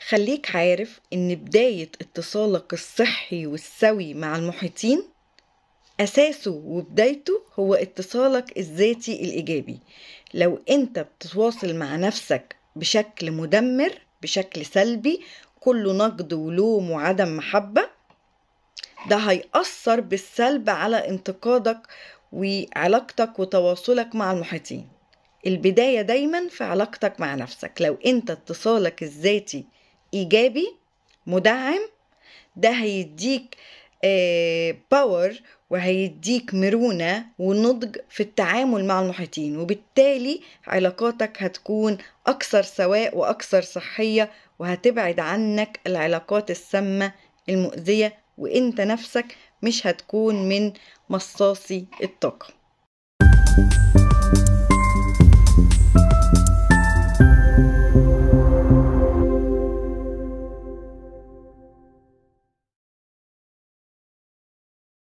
خليك عارف إن بداية اتصالك الصحي والسوي مع المحيطين أساسه وبدايته هو اتصالك الذاتي الإيجابي لو أنت بتتواصل مع نفسك بشكل مدمر بشكل سلبي كله نقد ولوم وعدم محبة ده هيأثر بالسلب على انتقادك وعلاقتك وتواصلك مع المحيطين البداية دايما في علاقتك مع نفسك لو انت اتصالك الذاتي ايجابي مدعم ده هيديك باور وهيديك مرونة ونضج في التعامل مع المحيطين وبالتالي علاقاتك هتكون أكثر سواء وأكثر صحية وهتبعد عنك العلاقات السامة المؤذية وانت نفسك مش هتكون من مصاصي الطاقة